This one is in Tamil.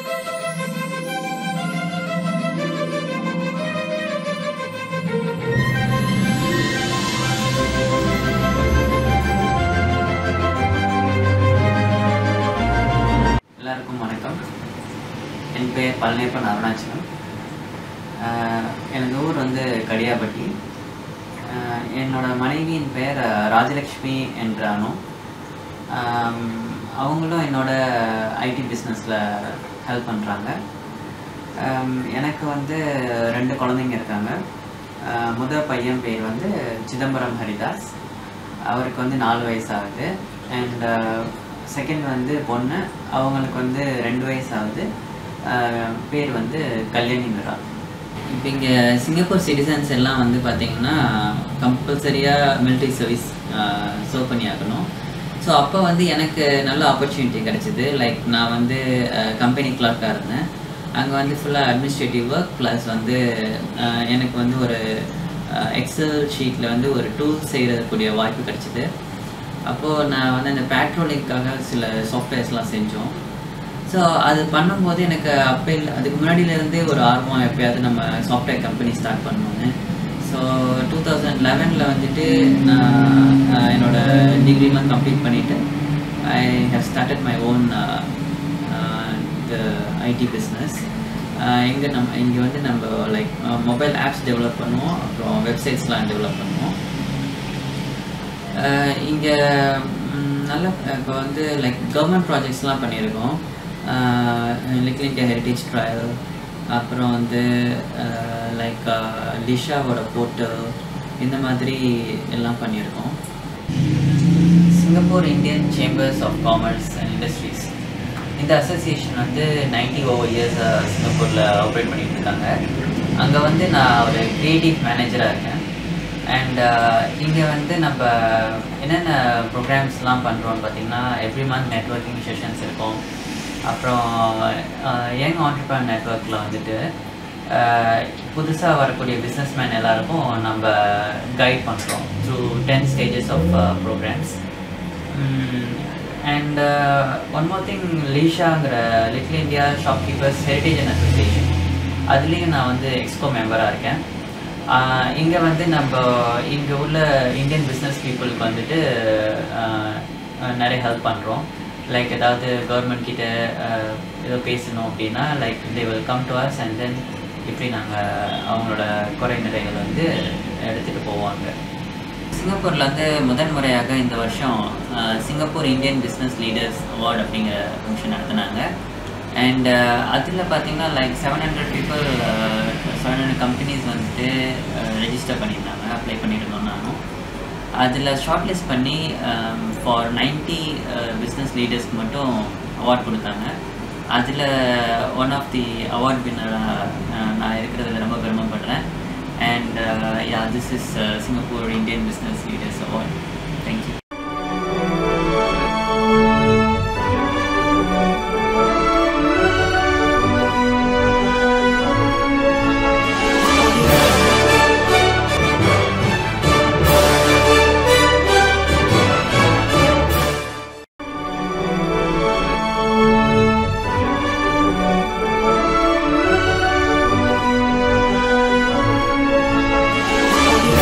எல்லாருக்கும் வணக்கம் என் பேர் பழனியப்பன் அருணாச்சலம் ஆஹ் எனது ஊர் வந்து கடியாப்பட்டி ஆஹ் என்னோட மனைவியின் பெயர் ராஜலக்ஷ்மி என்றானோ ஆம், அவங்களும் என்னோட ஐடி பிஸ்னஸில் ஹெல்ப் பண்ணுறாங்க எனக்கு வந்து ரெண்டு குழந்தைங்க இருக்காங்க ஆஹ் முதல் பையன் பேர் வந்து சிதம்பரம் ஹரிதாஸ் அவருக்கு வந்து நாலு வயசு ஆகுது அண்ட் செகண்ட் வந்து பொண்ணு அவங்களுக்கு வந்து ரெண்டு வயசு ஆகுது ஆஹ் பேர் வந்து கல்யாணி மிரா இப்போ இங்கே சிங்கப்பூர் சிட்டிசன்ஸ் எல்லாம் வந்து பார்த்தீங்கன்னா கம்பல்சரியாக மிலிட்ரி சர்வீஸ் சர்வ் பண்ணி ஆகணும் ஸோ அப்போ வந்து எனக்கு நல்ல ஆப்பர்ச்சுனிட்டி கிடச்சிது லைக் நான் வந்து கம்பெனி கிளார்க்காக இருந்தேன் அங்கே வந்து ஃபுல்லாக அட்மினிஸ்ட்ரேட்டிவ் ஒர்க் ப்ளஸ் வந்து அஹ், எனக்கு வந்து ஒரு எக்ஸல் ஷீட்டில் வந்து ஒரு டூல் செய்யக்கூடிய வாய்ப்பு கிடச்சிது அப்போது நான் வந்து அந்த பேட்ரோலிங்காக சில சாஃப்ட்வேர்ஸ்லாம் செஞ்சோம் ஸோ அது பண்ணும்போது எனக்கு அப்போ இல்லை அதுக்கு முன்னாடியிலேருந்தே ஒரு ஆர்வம் எப்பயாவது நம்ம சாஃப்ட்வேர் கம்பெனி ஸ்டார்ட் பண்ணோன்னு ஸோ டூ தௌசண்ட் லெவனில் வந்துட்டு நான் அஹ், என்னோட டிகிரிலாம் கம்ப்ளீட் பண்ணிவிட்டு I have started my own IT business எங்கே நம்ம இங்கே வந்து நம்ம லைக் மொபைல் ஆப்ஸ் டெவலப் பண்ணுவோம் அப்புறம் வெப்சைட்ஸ்லாம் டெவலப் பண்ணுவோம் இங்கே நல்ல இப்போ வந்து லைக் கவர்மெண்ட் ப்ராஜெக்ட்ஸ்லாம் பண்ணியிருக்கோம் லிட்டில் இந்தியா ஹெரிட்டேஜ் ட்ரையல் அப்புறம் வந்து லைக் லிஷாவோட போர்ட்டல் இந்த மாதிரி எல்லாம் பண்ணியிருக்கோம் Singapore Indian chambers of commerce and industries இந்த அசோசியேஷன் வந்து நைன்டி ஓவர் இயர்ஸ் சிங்கப்பூரில் ஆப்ரேட் பண்ணிட்டு இருக்காங்க அங்கே வந்து நான் ஒரு கிரியேட்டிவ் மேனேஜராக இருக்கேன் அண்ட் இங்கே வந்து நம்ம என்னென்ன ப்ரோக்ராம்ஸ்லாம் பண்ணுறோம்னு பார்த்தீங்கன்னா எவ்ரி மந்த் நெட்ஒர்க்கிங் செஷன்ஸ் இருக்கும் அப்புறம் யங் ஆண்டர்பிரன் நெட்ஒர்க்கில் வந்துட்டு புதுசாக வரக்கூடிய பிஸ்னஸ் மேன் எல்லாருக்கும் நம்ம கைட் பண்ணுறோம் through ten stages of programs and one more thing லீஷாங்கிற little India shopkeepers heritage and association அதுலேயும் நான் வந்து எக்ஸ்கோ மெம்பராக இருக்கேன் இங்கே வந்து நம்ம இங்கே உள்ள இந்தியன் பிஸ்னஸ் பீப்புளுக்கு வந்துட்டு ஆஹ், ஆஹ், நிறைய ஹெல்ப் பண்ணுறோம் லைக் ஏதாவது கவர்மெண்ட் கிட்ட ஆஹ், ஏதோ பேசணும் அப்படின்னா like they will come to us and then இப்படி நாங்கள் அவங்களோட குறை நிறைகளை வந்து எடுத்துகிட்டு போவாங்க சிங்கப்பூரில் வந்து முதன் முறையாக இந்த வருஷம் ஆஹ், Singapore Indian business leaders award அப்படிங்கிற ஃபங்க்ஷன் நடத்தினாங்க அண்ட் அதில் பார்த்தீங்கன்னா like seven hundred people seven hundred companies வந்துட்டு ரெஜிஸ்டர் பண்ணியிருந்தாங்க அப்ளை பண்ணியிருந்தோம் நானும் அதில் ஷார்ட் லிஸ்ட் பண்ணி ஃபார் நைன்ட்டி பிஸ்னஸ் லீடர்ஸ்க்கு மட்டும் அவார்ட் கொடுத்தாங்க அதில் ஒன் ஆஃப் தி அவார்ட் வின்னராக நான் இருக்கிறதுல ரொம்ப பெருமைப்படுறேன் and yeah this is Singapore Indian business leaders award thank you